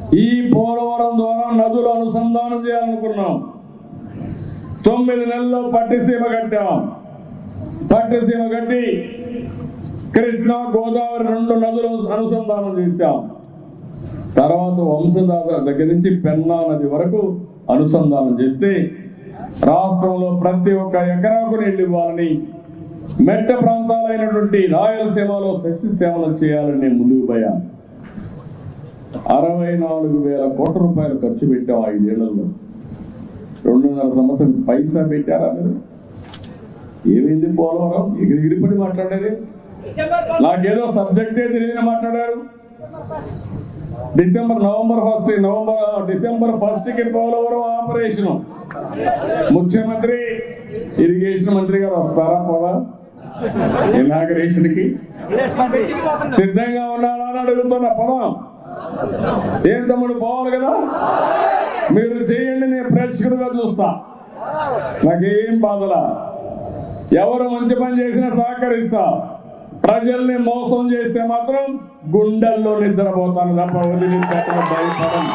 ఈ పోలవరం ద్వారా నదులు అనుసంధానం చేయాలనుకున్నాం తొమ్మిది నెలల్లో పట్టిసీమ కట్టాం పట్టిసీమ కట్టి కృష్ణా గోదావరి రెండు నదులు అనుసంధానం చేశాం తర్వాత వంశధార దగ్గర నుంచి పెన్నా నది వరకు అనుసంధానం చేస్తే రాష్ట్రంలో ప్రతి ఒక్క ఎకరాకు నీళ్లు ఇవ్వాలని మెట్ట ప్రాంతాలైనటువంటి రాయలసీమలో సస్యసేవలు చేయాలని నేను ముందుకు పోయాను అరవై నాలుగు వేల కోట్ల రూపాయలు ఖర్చు పెట్టాం ఐదేళ్లలో రెండున్నర సంవత్సరం పైసా పెట్టారా మీరు ఏమైంది పోలవరం ఎగిరి ఎగిరిపడి మాట్లాడేది నాకేదో సబ్జెక్టే తెలియని మాట్లాడారు December November first November December first కి పోలవరం ఆపరేషన్ ముఖ్యమంత్రి ఇరిగేషన్ మంత్రి గారు వస్తారా పోదా ఇనాగరేషన్ కి సిద్ధంగా ఉన్నారా అని అడుగుతున్నా పదం ఏం తమ్ముడు పోవాలి కదా మీరు చేయండి నేను ప్రేక్షకుడుగా చూస్తా నాకేం బాధలా ఎవరు మంచి పని చేసినా సహకరిస్తా ప్రజల్ని మోసం చేస్తే మాత్రం గుండెల్లో నిద్రపోతాను తప్ప వదిలిపెట్టడం భయపడను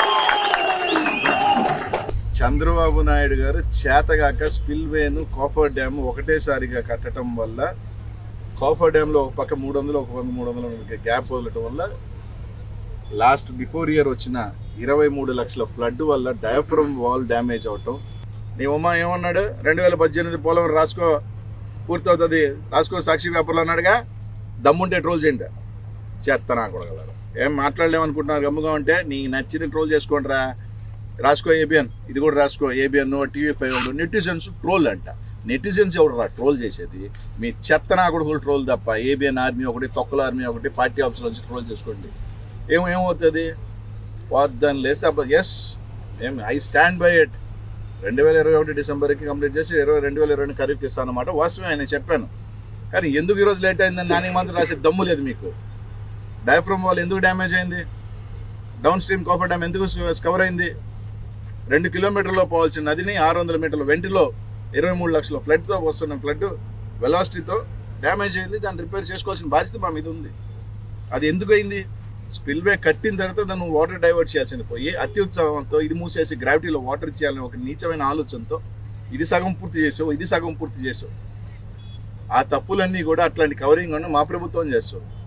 చంద్రబాబు నాయుడు గారు చేతగాక స్పిల్వేను కోఫర్ డ్యామ్ ఒకటేసారిగా కట్టడం వల్ల కోఫర్ డ్యామ్లో ఒక పక్క మూడు వందలు ఒక పక్క మూడు వందలు గ్యాప్ వదలటం వల్ల లాస్ట్ బిఫోర్ ఇయర్ వచ్చిన ఇరవై మూడు లక్షల ఫ్లడ్ వల్ల డయాఫ్రమ్ వాల్ డ్యామేజ్ అవటం నీ ఉమ్మ ఏమన్నాడు రెండు వేల పద్దెనిమిది పోలం రాసుకో పూర్తవుతుంది రాసుకో సాక్షి పేపర్లో అన్నాడుగా దమ్ముంటే ట్రోల్ చేయండి చేస్తానా కొడగలరు ఏం మాట్లాడలేమనుకుంటున్నారు గమ్ముగా ఉంటే నీకు నచ్చింది ట్రోల్ చేసుకోండిరా రాసుకో ఏబిఎన్ ఇది కూడా రాసుకో ABN TV five netizens troll అంట నెటిజన్స్ ఎవరు రా ట్రోల్ చేసేది మీ చెత్త నా కూడా ట్రోల్ తప్ప ఏబిఎన్ ఆర్మీ ఒకటి తొక్కల ఆర్మీ ఒకటి పార్టీ ఆఫీసులో నుంచి ట్రోల్ చేసుకోండి ఏం ఏమవుతుంది వద్దని లేస్తే అబ్బా ఎస్ ఏం ఐ స్టాండ్ బై ఇట్ రెండు వేల ఇరవై ఒకటి డిసెంబర్కి కంప్లీట్ చేసి ఇరవై రెండు వేల ఇరవై ఖరీఫ్కి ఇస్తాను అనమాట వాస్తవమే ఆయన చెప్పాను కానీ ఎందుకు ఈరోజు లేట్ అయిందని దానికి మాత్రం రాసే దమ్ము లేదు మీకు డయాఫ్రమ్ వాల్ ఎందుకు డ్యామేజ్ అయింది డౌన్ స్ట్రీమ్ కోఫర్ డ్యామ్ ఎందుకు కవర్ అయింది రెండు కిలోమీటర్లో పోవాల్సిన నదిని ఆరు వందల మీటర్ల వెంటిలో ఇరవై మూడు లక్షల ఫ్లడ్తో వస్తున్న ఫ్లడ్ వెలాసిటీతో డ్యామేజ్ అయింది దాన్ని రిపేర్ చేసుకోవాల్సిన బాధ్యత మా మీద ఉంది అది ఎందుకు అయింది స్పిల్వే కట్టిన తర్వాత దాన్ని వాటర్ డైవర్ట్ చేయాల్సింది పోయి అత్యుత్సాహంతో ఇది మూసేసి గ్రావిటీలో వాటర్ ఇచ్చేయాలని ఒక నీచమైన ఆలోచనతో ఇది సగం పూర్తి చేసావు ఇది సగం పూర్తి చేసావు ఆ తప్పులన్నీ కూడా అట్లాంటి కవరింగ్ అನ್ನು మా ప్రభుత్వం చేస్తాం